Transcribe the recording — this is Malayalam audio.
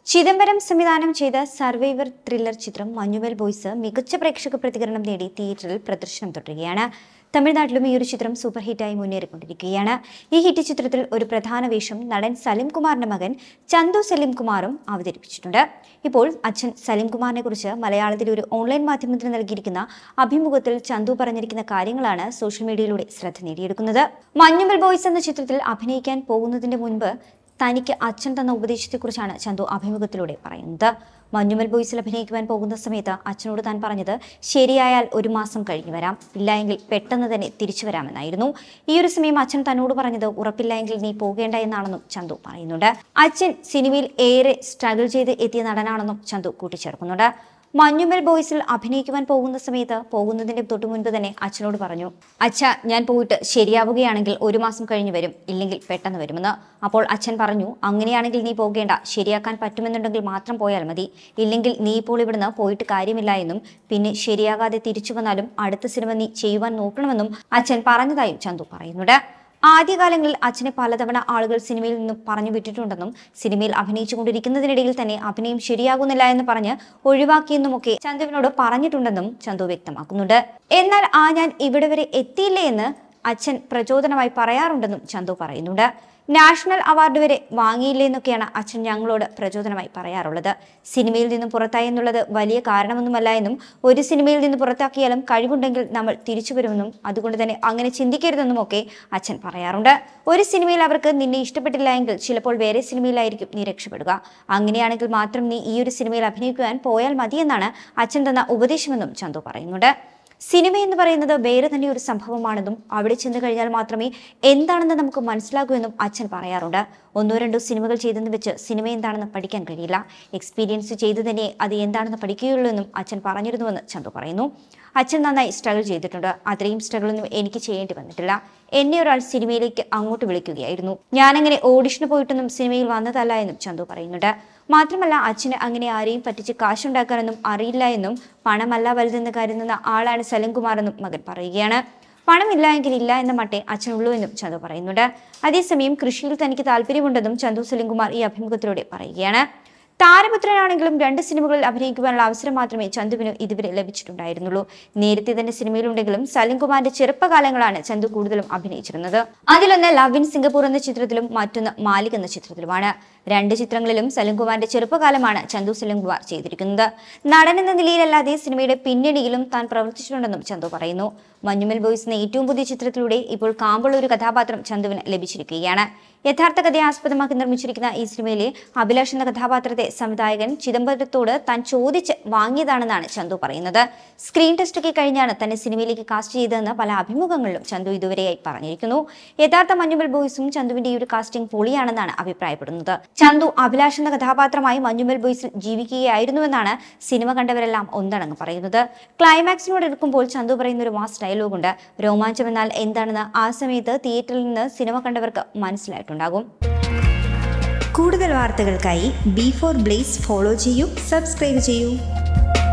ചിദംബരം സംവിധാനം ചെയ്ത സർവൈവർ ത്രില്ലർ ചിത്രം മഞ്ഞുമൽ ബോയ്സ് മികച്ച പ്രേക്ഷക പ്രതികരണം നേടി തിയേറ്ററിൽ പ്രദർശനം തുടരുകയാണ് തമിഴ്നാട്ടിലും ഈ ഒരു ചിത്രം സൂപ്പർ ഹിറ്റായി മുന്നേറിക്കൊണ്ടിരിക്കുകയാണ് ഈ ഹിറ്റ് ചിത്രത്തിൽ ഒരു പ്രധാന വേഷം നടൻ സലിം കുമാറിന്റെ മകൻ ചന്തു സലിം കുമാറും അവതരിപ്പിച്ചിട്ടുണ്ട് ഇപ്പോൾ അച്ഛൻ സലിം കുമാറിനെ കുറിച്ച് മലയാളത്തിൽ ഒരു ഓൺലൈൻ മാധ്യമത്തിന് നൽകിയിരിക്കുന്ന അഭിമുഖത്തിൽ ചന്തു പറഞ്ഞിരിക്കുന്ന കാര്യങ്ങളാണ് സോഷ്യൽ മീഡിയയിലൂടെ ശ്രദ്ധ നേടിയെടുക്കുന്നത് മഞ്ഞുമൽ ബോയ്സ് എന്ന ചിത്രത്തിൽ അഭിനയിക്കാൻ പോകുന്നതിന്റെ മുൻപ് തനിക്ക് അച്ഛൻ തന്ന ഉപദേശത്തെക്കുറിച്ചാണ് ചന്തു അഭിമുഖത്തിലൂടെ പറയുന്നത് മഞ്ഞുമൽ ബോയ്സിൽ അഭിനയിക്കുവാൻ പോകുന്ന സമയത്ത് അച്ഛനോട് താൻ പറഞ്ഞത് ശരിയായാൽ ഒരു മാസം കഴിഞ്ഞു വരാം ഇല്ലായെങ്കിൽ പെട്ടെന്ന് തന്നെ തിരിച്ചു വരാമെന്നായിരുന്നു ഈ ഒരു സമയം അച്ഛൻ തന്നോട് പറഞ്ഞത് ഉറപ്പില്ലായെങ്കിൽ നീ പോകേണ്ട എന്നാണെന്നും ചന്തു പറയുന്നുണ്ട് അച്ഛൻ സിനിമയിൽ ഏറെ സ്ട്രഗിൾ ചെയ്ത് എത്തിയ നടനാണെന്നും ചന്തു കൂട്ടിച്ചേർക്കുന്നുണ്ട് മഞ്ഞുമൽ ബോയ്സിൽ അഭിനയിക്കുവാൻ പോകുന്ന സമയത്ത് പോകുന്നതിന്റെ തൊട്ടു മുൻപ് തന്നെ അച്ഛനോട് പറഞ്ഞു അച്ഛ ഞാൻ പോയിട്ട് ശരിയാവുകയാണെങ്കിൽ ഒരു മാസം കഴിഞ്ഞ് വരും ഇല്ലെങ്കിൽ പെട്ടെന്ന് വരുമെന്ന് അപ്പോൾ അച്ഛൻ പറഞ്ഞു അങ്ങനെയാണെങ്കിൽ നീ പോകേണ്ട ശരിയാക്കാൻ പറ്റുമെന്നുണ്ടെങ്കിൽ മാത്രം പോയാൽ മതി ഇല്ലെങ്കിൽ നീ ഇപ്പോൾ ഇവിടുന്ന് പോയിട്ട് കാര്യമില്ല എന്നും പിന്നെ ശരിയാകാതെ തിരിച്ചു വന്നാലും അടുത്ത സിനിമ നീ ചെയ്യുവാൻ നോക്കണമെന്നും അച്ഛൻ പറഞ്ഞതായും ചന്തു പറയുന്നുണ്ട് ആദ്യകാലങ്ങളിൽ അച്ഛനെ പലതവണ ആളുകൾ സിനിമയിൽ നിന്നും പറഞ്ഞു വിട്ടിട്ടുണ്ടെന്നും സിനിമയിൽ അഭിനയിച്ചുകൊണ്ടിരിക്കുന്നതിനിടയിൽ തന്നെ അഭിനയം ശരിയാകുന്നില്ല എന്ന് പറഞ്ഞ് ഒഴിവാക്കിയെന്നുമൊക്കെ ചന്തുവിനോട് പറഞ്ഞിട്ടുണ്ടെന്നും ചന്തു വ്യക്തമാക്കുന്നുണ്ട് എന്നാൽ ആ ഞാൻ ഇവിടെ വരെ എത്തിയില്ലേ എന്ന് അച്ഛൻ പ്രചോദനമായി പറയാറുണ്ടെന്നും ചന്തു പറയുന്നുണ്ട് നാഷണൽ അവാർഡ് വരെ വാങ്ങിയില്ലേ എന്നൊക്കെയാണ് അച്ഛൻ ഞങ്ങളോട് പ്രചോദനമായി പറയാറുള്ളത് സിനിമയിൽ നിന്നും പുറത്തായി എന്നുള്ളത് വലിയ കാരണമൊന്നുമല്ല എന്നും ഒരു സിനിമയിൽ നിന്ന് പുറത്താക്കിയാലും കഴിവുണ്ടെങ്കിൽ നമ്മൾ തിരിച്ചു വരുമെന്നും അതുകൊണ്ട് തന്നെ അങ്ങനെ ചിന്തിക്കരുതെന്നും ഒക്കെ അച്ഛൻ പറയാറുണ്ട് ഒരു സിനിമയിൽ അവർക്ക് നിന്നെ ഇഷ്ടപ്പെട്ടില്ല എങ്കിൽ ചിലപ്പോൾ വേറെ സിനിമയിലായിരിക്കും നീ രക്ഷപ്പെടുക അങ്ങനെയാണെങ്കിൽ മാത്രം നീ ഈ ഒരു സിനിമയിൽ അഭിനയിക്കുവാൻ പോയാൽ മതിയെന്നാണ് അച്ഛൻ തന്ന ഉപദേശമെന്നും ചന്തു പറയുന്നുണ്ട് സിനിമ എന്ന് പറയുന്നത് വേറെ തന്നെ ഒരു സംഭവമാണെന്നും അവിടെ ചെന്ന് കഴിഞ്ഞാൽ മാത്രമേ എന്താണെന്ന് നമുക്ക് മനസ്സിലാകൂ എന്നും അച്ഛൻ പറയാറുണ്ട് ഒന്നോ രണ്ടോ സിനിമകൾ ചെയ്തെന്ന് വെച്ച് സിനിമ എന്താണെന്ന് പഠിക്കാൻ കഴിയില്ല എക്സ്പീരിയൻസ് ചെയ്തു തന്നെ അത് എന്താണെന്ന് പഠിക്കുകയുള്ളൂ എന്നും അച്ഛൻ പറഞ്ഞിരുന്നുവെന്ന് ചന്തു പറയുന്നു അച്ഛൻ നന്നായി സ്ട്രഗിൾ ചെയ്തിട്ടുണ്ട് അത്രയും സ്ട്രഗിളൊന്നും എനിക്ക് ചെയ്യേണ്ടി വന്നിട്ടില്ല എന്നെ ഒരാൾ സിനിമയിലേക്ക് അങ്ങോട്ട് വിളിക്കുകയായിരുന്നു ഞാനങ്ങനെ ഓഡിഷന് പോയിട്ടൊന്നും സിനിമയിൽ വന്നതല്ല എന്നും ചന്തു പറയുന്നുണ്ട് മാത്രമല്ല അച്ഛന് അങ്ങനെ ആരെയും പറ്റിച്ച് കാശുണ്ടാക്കാനൊന്നും അറിയില്ല എന്നും പണമല്ല വലുതെന്ന് കരുതുന്ന ആളാണ് സലിംകുമാർ എന്നും മകൻ പറയുകയാണ് പണമില്ല എങ്കിൽ ഇല്ല എന്ന മട്ടേ അച്ഛനുള്ളൂ എന്നും ചന്തു പറയുന്നുണ്ട് അതേസമയം കൃഷിയിൽ തനിക്ക് താല്പര്യമുണ്ടെന്നും ചന്തു സലിംകുമാർ ഈ അഭിമുഖത്തിലൂടെ പറയുകയാണ് താരപുത്രനാണെങ്കിലും രണ്ട് സിനിമകളിൽ അഭിനയിക്കുവാനുള്ള അവസരം മാത്രമേ ചന്തുവിന് ഇതുവരെ ലഭിച്ചിട്ടുണ്ടായിരുന്നുള്ളൂ നേരത്തെ തന്നെ സിനിമയിലുണ്ടെങ്കിലും സലിംകുമാറിന്റെ ചെറുപ്പകാലങ്ങളാണ് ചന്തു കൂടുതലും അഭിനയിച്ചിരുന്നത് അതിലൊന്ന് ലവ് ഇൻ സിംഗപ്പൂർ എന്ന ചിത്രത്തിലും മറ്റൊന്ന് മാലിക് എന്ന ചിത്രത്തിലുമാണ് രണ്ട് ചിത്രങ്ങളിലും സലിംകുമാറിന്റെ ചെറുപ്പകാലമാണ് ചന്തു സലിംകുമാർ ചെയ്തിരിക്കുന്നത് നടൻ എന്ന നിലയിലല്ലാതെ സിനിമയുടെ പിന്നണിയിലും താൻ പ്രവർത്തിച്ചിട്ടുണ്ടെന്നും ചന്തു പറയുന്നു മഞ്ഞുമൽ ബോയ്സ് എന്ന ഏറ്റവും പുതിയ ചിത്രത്തിലൂടെ ഇപ്പോൾ കാമ്പുള്ള ഒരു കഥാപാത്രം ചന്തുവിന് ലഭിച്ചിരിക്കുകയാണ് യഥാർത്ഥ കഥയെ ആസ്പദമാക്കി നിർമ്മിച്ചിരിക്കുന്ന ഈ സിനിമയിലെ അഭിലാഷ് എന്ന കഥാപാത്രത്തെ സംവിധായകൻ ചിദംബരത്തോട് താൻ ചോദിച്ച് വാങ്ങിയതാണെന്നാണ് ചന്തു പറയുന്നത് സ്ക്രീൻ ടെസ്റ്റ് ഒക്കെ കഴിഞ്ഞാണ് തന്നെ സിനിമയിലേക്ക് കാസ്റ്റ് ചെയ്തതെന്ന് പല അഭിമുഖങ്ങളിലും ചന്തു ഇതുവരെയായി പറഞ്ഞിരിക്കുന്നു യഥാർത്ഥ മഞ്ഞുമൽ ബോയ്സും ചന്തുവിന്റെ ഈ ഒരു കാസ്റ്റിംഗ് പൊളിയാണെന്നാണ് അഭിപ്രായപ്പെടുന്നത് ചന്തു അഭിലാഷ് എന്ന കഥാപാത്രമായി മഞ്ഞുമൽ ബോയ്സിൽ ജീവിക്കുകയായിരുന്നുവെന്നാണ് സിനിമ കണ്ടവരെല്ലാം ഒന്നടങ്ങ് പറയുന്നത് ക്ലൈമാക്സിനോട് എടുക്കുമ്പോൾ ചന്തു പറയുന്ന ഒരു മാസ് ഡയലോഗ് ഉണ്ട് രോമാഞ്ചം എന്നാൽ എന്താണെന്ന് ആ സമയത്ത് തിയേറ്ററിൽ നിന്ന് സിനിമ കണ്ടവർക്ക് മനസ്സിലായിട്ടുണ്ടാകും കൂടുതൽ വാർത്തകൾക്കായി ബി ഫോർ ബ്ലേസ് ഫോളോ ചെയ്യൂ സബ്സ്ക്രൈബ് ചെയ്യൂ